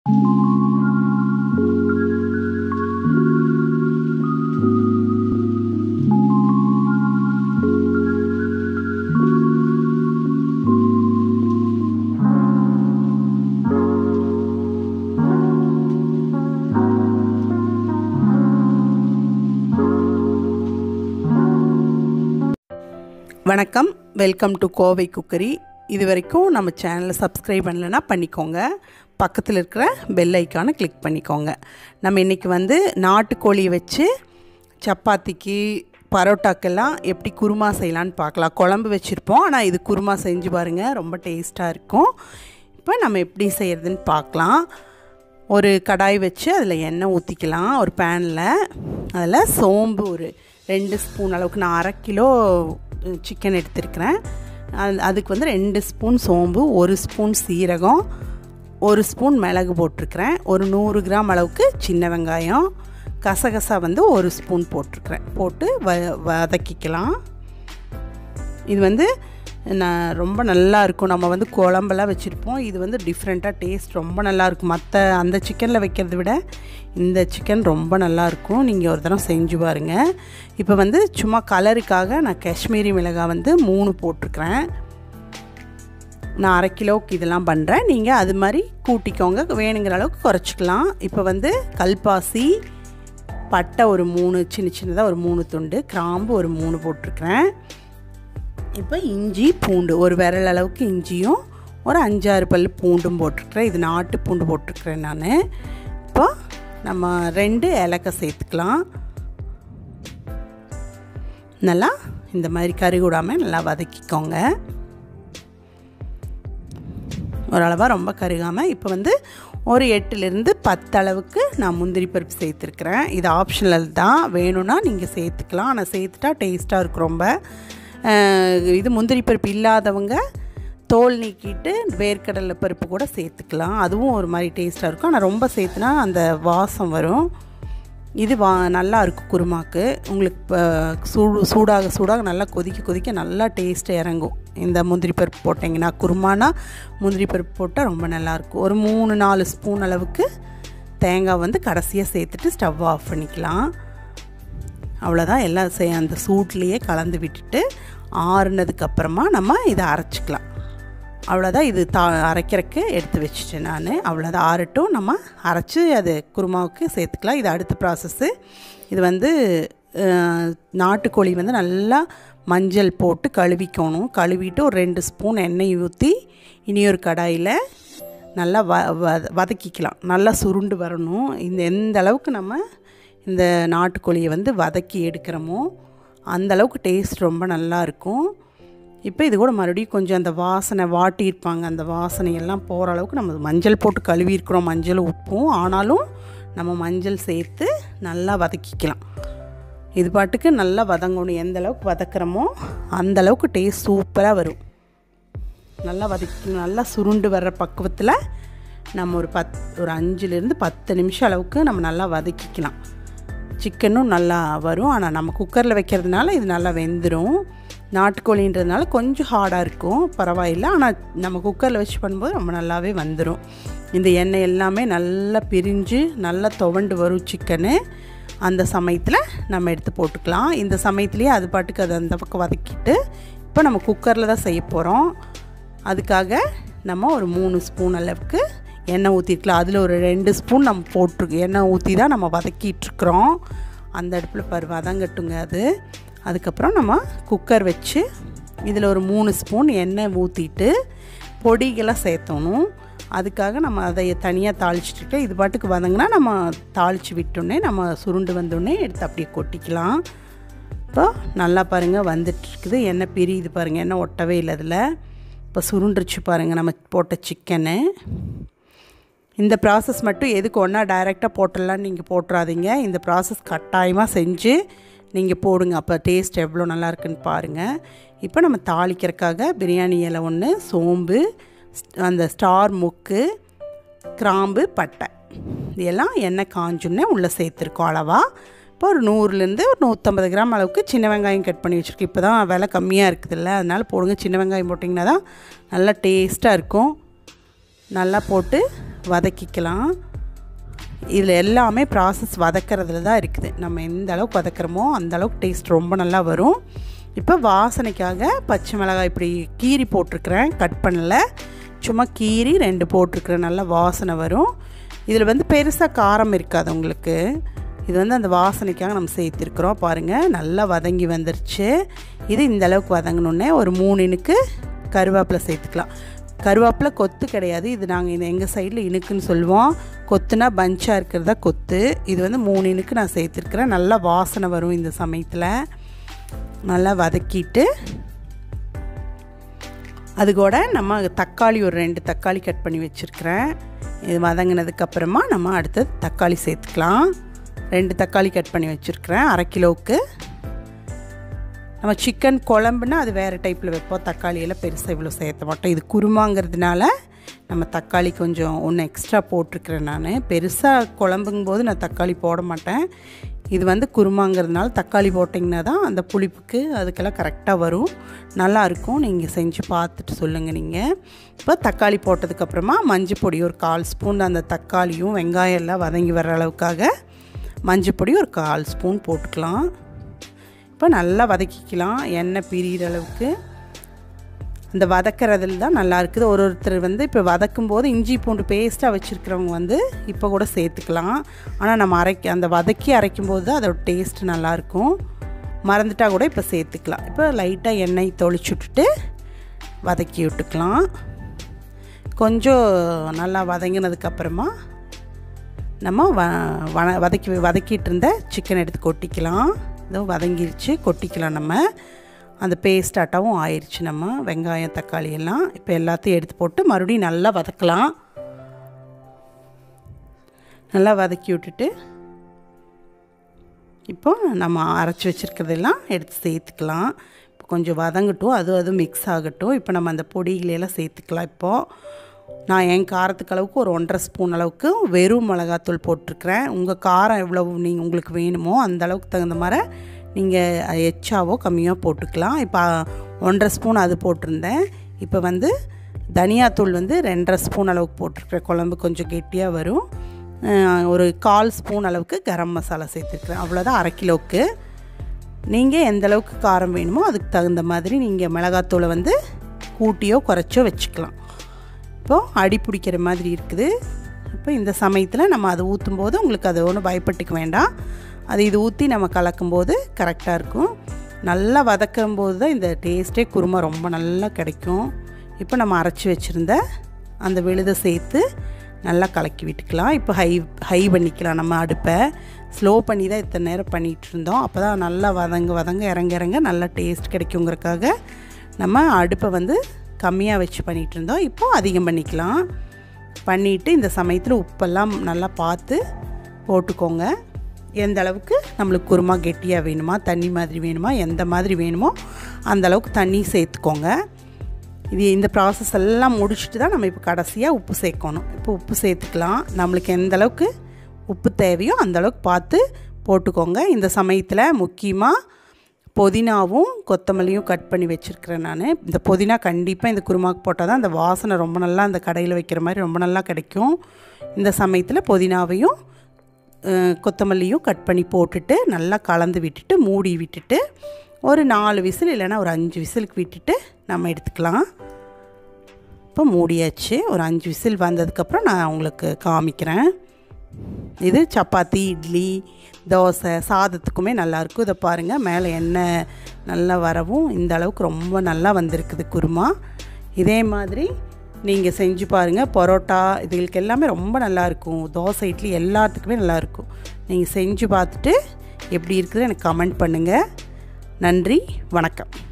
வணக்கம் welcome to Kovai cookery இது வரைக்கும் நம்ம சேனலை சப்ஸ்கிரைப் பண்ணலைன்னா பண்ணிக்கோங்க பக்கத்தில் இருக்கிற பெல் ஐக்கானை கிளிக் பண்ணிக்கோங்க நம்ம இன்றைக்கி வந்து நாட்டுக்கோழியை வச்சு சப்பாத்திக்கு பரோட்டாக்கெல்லாம் எப்படி குருமா செய்யலான்னு பார்க்கலாம் குழம்பு வச்சுருப்போம் ஆனால் இது குருமா செஞ்சு பாருங்கள் ரொம்ப டேஸ்ட்டாக இருக்கும் இப்போ நம்ம எப்படி செய்கிறதுன்னு பார்க்கலாம் ஒரு கடாய் வச்சு அதில் எண்ணெய் ஊற்றிக்கலாம் ஒரு பேனில் அதில் சோம்பு ஒரு ரெண்டு ஸ்பூன் அளவுக்கு நான் அரை கிலோ சிக்கன் எடுத்திருக்கிறேன் அது அதுக்கு வந்து ரெண்டு ஸ்பூன் சோம்பு ஒரு ஸ்பூன் சீரகம் ஒரு ஸ்பூன் மிளகு போட்டிருக்கிறேன் ஒரு நூறு கிராம் அளவுக்கு சின்ன வெங்காயம் கசகசா வந்து ஒரு ஸ்பூன் போட்டிருக்கிறேன் போட்டு வ வதக்கிக்கலாம் இது வந்து நான் ரொம்ப நல்லா இருக்கும் நம்ம வந்து குழம்பெல்லாம் வச்சுருப்போம் இது வந்து டிஃப்ரெண்ட்டாக டேஸ்ட் ரொம்ப நல்லாயிருக்கும் மற்ற அந்த சிக்கனில் வைக்கிறத விட இந்த சிக்கன் ரொம்ப நல்லாயிருக்கும் நீங்கள் ஒரு தடவை செஞ்சு பாருங்கள் இப்போ வந்து சும்மா கலருக்காக நான் காஷ்மீரி மிளகாய் வந்து மூணு போட்டிருக்கிறேன் நான் அரை கிலோவுக்கு இதெல்லாம் பண்ணுறேன் நீங்கள் அது மாதிரி கூட்டிக்கோங்க வேணுங்கிற அளவுக்கு குறைச்சிக்கலாம் இப்போ வந்து கல்பாசி பட்டை ஒரு மூணு சின்ன சின்னதாக ஒரு மூணு துண்டு கிராம்பு ஒரு மூணு போட்டிருக்கிறேன் இப்போ இஞ்சி பூண்டு ஒரு விரல் அளவுக்கு இஞ்சியும் ஒரு அஞ்சாறு பல் பூண்டும் போட்டிருக்கிறேன் இது நாட்டு பூண்டு போட்டிருக்கிறேன் நான் இப்போ நம்ம ரெண்டு ஏலக்காய் சேர்த்துக்கலாம் நல்லா இந்த மாதிரி கருகுடாமல் நல்லா வதக்கிக்கோங்க ஓரளவாக ரொம்ப கருகாமல் இப்போ வந்து ஒரு எட்டுலேருந்து பத்து அளவுக்கு நான் முந்திரி பருப்பு சேர்த்துருக்குறேன் இது ஆப்ஷனல் தான் வேணும்னா நீங்கள் சேர்த்துக்கலாம் ஆனால் சேர்த்துட்டா டேஸ்ட்டாக இருக்கும் ரொம்ப இது முந்திரி பருப்பு இல்லாதவங்க தோல் நீக்கிட்டு வேர்க்கடலை பருப்பு கூட சேர்த்துக்கலாம் அதுவும் ஒரு மாதிரி டேஸ்ட்டாக இருக்கும் ஆனால் ரொம்ப சேர்த்துனா அந்த வாசம் வரும் இது வா நல்லா இருக்கும் குருமாக்கு உங்களுக்கு சூடு சூடாக சூடாக நல்லா கொதிக்க கொதிக்க நல்லா டேஸ்ட்டு இறங்கும் இந்த முந்திரி பருப்பு போட்டிங்கன்னா குருமானா முந்திரி பருப்பு போட்டால் ரொம்ப நல்லாயிருக்கும் ஒரு மூணு நாலு ஸ்பூன் அளவுக்கு தேங்காய் வந்து கடைசியாக சேர்த்துட்டு ஸ்டவ் ஆஃப் பண்ணிக்கலாம் அவ்வளோதான் எல்லாம் செய் அந்த சூட்லேயே கலந்து விட்டுட்டு ஆறுனதுக்கப்புறமா நம்ம இதை அரைச்சிக்கலாம் அவ்வளோதான் இது தா அரைக்கிறதுக்கு எடுத்து வச்சுட்டேன் நான் அவ்வளோதான் ஆறட்டும் நம்ம அரைச்சி அது குருமாவுக்கு சேர்த்துக்கலாம் இது அடுத்த ப்ராசஸ்ஸு இது வந்து நாட்டுக்கோழி வந்து நல்லா மஞ்சள் போட்டு கழுவிக்கணும் கழுவிட்டு ஒரு ரெண்டு ஸ்பூன் எண்ணெய் ஊற்றி இனியொரு கடாயில் நல்லா வ வதக்கிக்கலாம் நல்லா சுருண்டு வரணும் இந்த எந்த அளவுக்கு நம்ம இந்த நாட்டுக்கோழியை வந்து வதக்கி எடுக்கிறோமோ அந்தளவுக்கு டேஸ்ட் ரொம்ப நல்லாயிருக்கும் இப்போ இது கூட மறுபடியும் கொஞ்சம் அந்த வாசனை வாட்டியிருப்பாங்க அந்த வாசனையெல்லாம் போகிற அளவுக்கு நம்ம மஞ்சள் போட்டு கழுவியிருக்கிறோம் மஞ்சள் உப்பும் ஆனாலும் நம்ம மஞ்சள் சேர்த்து நல்லா வதக்கிக்கலாம் இது பாட்டுக்கு நல்லா வதங்கணும் எந்த அளவுக்கு வதக்கிறோமோ அந்த அளவுக்கு டேஸ்ட் சூப்பராக வரும் நல்லா வதக்கி நல்லா சுருண்டு வர்ற பக்குவத்தில் நம்ம ஒரு பத் ஒரு அஞ்சுலேருந்து பத்து நிமிஷம் அளவுக்கு நம்ம நல்லா வதக்கிக்கலாம் சிக்கனும் நல்லா வரும் ஆனால் நம்ம குக்கரில் வைக்கிறதுனால இது நல்லா வெந்துடும் நாட்டுக்கோழின்றதுனால கொஞ்சம் ஹார்டாக இருக்கும் பரவாயில்ல ஆனால் நம்ம குக்கரில் வச்சு பண்ணும்போது ரொம்ப நல்லாவே வந்துடும் இந்த எண்ணெய் எல்லாமே நல்லா பிரிஞ்சு நல்லா துவண்டு வரும் சிக்கனு அந்த சமயத்தில் நம்ம எடுத்து போட்டுக்கலாம் இந்த சமயத்துலேயே அது பாட்டுக்கு அது அந்த பக்கம் வதக்கிட்டு இப்போ நம்ம குக்கரில் தான் செய்ய போகிறோம் அதுக்காக நம்ம ஒரு மூணு ஸ்பூன் அளவுக்கு எண்ணெய் ஊற்றிருக்கலாம் அதில் ஒரு ரெண்டு ஸ்பூன் நம்ம போட்டிருக்கு எண்ணெய் ஊற்றி தான் நம்ம வதக்கிட்டுருக்குறோம் அந்த அடுப்பில் பரு வதங்கட்டுங்க அது அதுக்கப்புறம் நம்ம குக்கர் வச்சு இதில் ஒரு மூணு ஸ்பூன் எண்ணெய் ஊற்றிட்டு பொடிகளை சேர்த்தணும் அதுக்காக நம்ம அதை தனியாக தாளிச்சிட்டு இது பாட்டுக்கு வதங்கினா நம்ம தாளித்து விட்டோன்னே நம்ம சுருண்டு வந்தோடனே எடுத்து அப்படியே கொட்டிக்கலாம் இப்போ நல்லா பாருங்கள் வந்துட்டுருக்குது எண்ணெய் பிரியுது பாருங்கள் எண்ணெய் ஒட்டவே இல்லை அதில் இப்போ சுருண்டுருச்சு பாருங்கள் நம்ம போட்ட சிக்கனு இந்த ப்ராசஸ் மட்டும் எதுக்கு ஒன்றா டைரெக்டாக போட்டுடலான்னு நீங்கள் போட்டுறாதீங்க இந்த ப்ராசஸ் கட்டாயமாக செஞ்சு நீங்கள் போடுங்க அப்போ டேஸ்ட் எவ்வளோ நல்லா இருக்குன்னு பாருங்கள் இப்போ நம்ம தாளிக்கிறதுக்காக பிரியாணி இலை ஒன்று சோம்பு அந்த ஸ்டார் முக்கு கிராம்பு பட்டை இதெல்லாம் எண்ணெய் காஞ்சுன்னே உள்ளே சேர்த்துருக்கோம் அளவாக இப்போ ஒரு நூறுலேருந்து ஒரு நூற்றம்பது கிராம் அளவுக்கு சின்ன வெங்காயம் கட் பண்ணி வச்சுருக்கேன் இப்போ தான் விலை கம்மியாக இருக்குதுல்ல அதனால் போடுங்க சின்ன வெங்காயம் போட்டிங்கன்னா தான் நல்லா டேஸ்ட்டாக இருக்கும் நல்லா போட்டு வதக்கிக்கலாம் இதில் எல்லாமே ப்ராசஸ் வதக்கிறதுல தான் இருக்குது நம்ம எந்த அளவுக்கு வதக்கிறோமோ அந்த அளவுக்கு டேஸ்ட் ரொம்ப நல்லா வரும் இப்போ வாசனைக்காக பச்சை மிளகாய் இப்படி கீரி போட்டிருக்கிறேன் கட் பண்ணல சும்மா கீரி ரெண்டு போட்டிருக்கிறேன் நல்லா வாசனை வரும் இதில் வந்து பெருசாக காரம் இருக்காது உங்களுக்கு இது வந்து அந்த வாசனைக்காக நம்ம சேர்த்துருக்குறோம் பாருங்கள் நல்லா வதங்கி வந்துருச்சு இது இந்த அளவுக்கு வதங்கினோடனே ஒரு மூணு இனுக்கு கருவேப்பிலை சேர்த்துக்கலாம் கருவேப்பிலை கொத்து கிடையாது இது நாங்கள் இந்த எங்கள் சைடில் இனுக்குன்னு சொல்லுவோம் கொத்துனா பஞ்சாக இருக்கிறதா கொத்து இது வந்து மூணு இனுக்கு நான் சேர்த்துருக்குறேன் நல்லா வாசனை வரும் இந்த சமயத்தில் நல்லா வதக்கிட்டு அது கூட நம்ம தக்காளி ஒரு ரெண்டு தக்காளி கட் பண்ணி வச்சுருக்கிறேன் இது வதங்கினதுக்கப்புறமா நம்ம அடுத்தது தக்காளி சேர்த்துக்கலாம் ரெண்டு தக்காளி கட் பண்ணி வச்சுருக்கிறேன் அரை கிலோவுக்கு நம்ம சிக்கன் குழம்புனா அது வேறு டைப்பில் வைப்போம் தக்காளியெல்லாம் பெருசாக இவ்வளோ சேர்த்த மாட்டோம் இது குருமாங்கிறதுனால நம்ம தக்காளி கொஞ்சம் ஒன்று எக்ஸ்ட்ரா போட்டிருக்கிறேன் நான் பெருசாக குழம்புங்கும்போது நான் தக்காளி போட மாட்டேன் இது வந்து குருமாங்கிறதுனால தக்காளி போட்டிங்கன்னா தான் அந்த புளிப்புக்கு அதுக்கெல்லாம் கரெக்டாக வரும் நல்லாயிருக்கும் நீங்கள் செஞ்சு பார்த்துட்டு சொல்லுங்கள் நீங்கள் இப்போ தக்காளி போட்டதுக்கப்புறமா மஞ்சள் பொடி ஒரு கால் ஸ்பூன் அந்த தக்காளியும் வெங்காயம் எல்லாம் வதங்கி வர அளவுக்காக மஞ்சள் பொடி ஒரு கால் ஸ்பூன் போட்டுக்கலாம் இப்போ நல்லா வதக்கிக்கலாம் எண்ணெய் பிரிகிற அளவுக்கு இந்த வதக்கிறதுல தான் நல்லா இருக்குது ஒரு ஒருத்தர் வந்து இப்போ வதக்கும் போது இஞ்சி பூண்டு பேஸ்ட்டாக வச்சுருக்கிறவங்க வந்து இப்போ கூட சேர்த்துக்கலாம் ஆனால் நம்ம அரைக்க அந்த வதக்கி அரைக்கும் போது தான் அதோட டேஸ்ட் நல்லாயிருக்கும் மறந்துட்டா கூட இப்போ சேர்த்துக்கலாம் இப்போ லைட்டாக எண்ணெய் தொளிச்சு விட்டுட்டு வதக்கி விட்டுக்கலாம் கொஞ்சம் நல்லா வதங்கினதுக்கப்புறமா நம்ம வ வன வதக்கி வதக்கிட்டு இருந்த சிக்கன் எடுத்து கொட்டிக்கலாம் இதோ வதங்கிருச்சு கொட்டிக்கலாம் நம்ம அந்த பேஸ்ட் ஆட்டாவும் ஆயிடுச்சு நம்ம வெங்காயம் தக்காளி எல்லாம் இப்போ எல்லாத்தையும் எடுத்து போட்டு மறுபடியும் நல்லா வதக்கலாம் நல்லா வதக்கி விட்டுட்டு இப்போ நம்ம அரைச்சி வச்சுருக்கிறதெல்லாம் எடுத்து சேர்த்துக்கலாம் இப்போ கொஞ்சம் வதங்கட்டும் அது அது மிக்ஸ் ஆகட்டும் இப்போ நம்ம அந்த பொடிகளெல்லாம் சேர்த்துக்கலாம் இப்போது நான் என் காரத்துக்கு அளவுக்கு ஒரு ஒன்றரை ஸ்பூன் அளவுக்கு வெறும் மிளகாத்தூள் போட்டிருக்கிறேன் உங்கள் காரம் எவ்வளவு நீங்கள் உங்களுக்கு வேணுமோ அந்த அளவுக்கு தகுந்த மாதிரி நீங்கள் எச்சாவோ கம்மியாக போட்டுக்கலாம் இப்போ ஒன்றரை ஸ்பூன் அது போட்டிருந்தேன் இப்போ வந்து தனியாத்தூள் வந்து ரெண்டரை ஸ்பூன் அளவுக்கு போட்டிருக்கிறேன் குழம்பு கொஞ்சம் கெட்டியாக வரும் ஒரு கால் ஸ்பூன் அளவுக்கு கரம் மசாலா சேர்த்துருக்குறேன் அவ்வளோதான் அரை கிலோவுக்கு நீங்கள் எந்த அளவுக்கு காரம் வேணுமோ அதுக்கு தகுந்த மாதிரி நீங்கள் மிளகாத்தூளை வந்து கூட்டியோ குறைச்சோ வச்சுக்கலாம் இப்போது அடி பிடிக்கிற மாதிரி இருக்குது இப்போ இந்த சமயத்தில் நம்ம அதை ஊற்றும் போது உங்களுக்கு அதை ஒன்றும் பயப்பட்டுக்க வேண்டாம் அது இது ஊற்றி நம்ம கலக்கும்போது கரெக்டாக இருக்கும் நல்லா வதக்கும் போது தான் இந்த டேஸ்ட்டே குருமா ரொம்ப நல்லா கிடைக்கும் இப்போ நம்ம அரைச்சி வச்சுருந்த அந்த விழுதை சேர்த்து நல்லா கலக்கி விட்டுக்கலாம் இப்போ ஹை ஹை பண்ணிக்கலாம் நம்ம அடுப்பை ஸ்லோ பண்ணி தான் இத்தனை நேரம் பண்ணிகிட்டு இருந்தோம் அப்போ தான் நல்லா வதங்க வதங்க இறங்க இறங்க நல்லா டேஸ்ட் கிடைக்குங்கிறக்காக நம்ம அடுப்பை வந்து கம்மியாக வச்சு பண்ணிகிட்டு இருந்தோம் இப்போது அதிகம் பண்ணிக்கலாம் பண்ணிவிட்டு இந்த சமயத்தில் உப்பெல்லாம் நல்லா பார்த்து போட்டுக்கோங்க எந்த அளவுக்கு நம்மளுக்கு குருமா கெட்டியாக வேணுமா தண்ணி மாதிரி வேணுமா எந்த மாதிரி வேணுமோ அந்த அளவுக்கு தண்ணி சேர்த்துக்கோங்க இது இந்த ப்ராசஸ் எல்லாம் முடிச்சுட்டு தான் நம்ம இப்போ கடைசியாக உப்பு சேர்க்கணும் இப்போ உப்பு சேர்த்துக்கலாம் நம்மளுக்கு எந்த அளவுக்கு உப்பு தேவையோ அந்த அளவுக்கு பார்த்து போட்டுக்கோங்க இந்த சமயத்தில் முக்கியமாக புதினாவும் கொத்தமல்லியும் கட் பண்ணி வச்சுருக்கிறேன் நான் இந்த புதினா கண்டிப்பாக இந்த குருமாக்கு போட்டால் தான் அந்த வாசனை ரொம்ப நல்லா அந்த கடையில் வைக்கிற மாதிரி ரொம்ப நல்லா கிடைக்கும் இந்த சமயத்தில் புதினாவையும் கொத்தமல்லியும் கட் பண்ணி போட்டுட்டு நல்லா கலந்து விட்டுட்டு மூடி விட்டுட்டு ஒரு நாலு விசில் இல்லைன்னா ஒரு அஞ்சு விசிலுக்கு விட்டுட்டு நம்ம எடுத்துக்கலாம் இப்போ மூடியாச்சு ஒரு அஞ்சு விசில் வந்ததுக்கப்புறம் நான் உங்களுக்கு காமிக்கிறேன் இது சப்பாத்தி இட்லி தோசை சாதத்துக்குமே நல்லாயிருக்கும் இதை பாருங்கள் மேலே எண்ணெய் நல்லா வரவும் இந்த அளவுக்கு ரொம்ப நல்லா வந்திருக்குது குருமா இதே மாதிரி நீங்கள் செஞ்சு பாருங்கள் பரோட்டா இதுகளுக்கு எல்லாமே ரொம்ப நல்லாயிருக்கும் தோசை இட்லி எல்லாத்துக்குமே நல்லாயிருக்கும் நீங்கள் செஞ்சு பார்த்துட்டு எப்படி இருக்குது எனக்கு கமெண்ட் பண்ணுங்கள் நன்றி வணக்கம்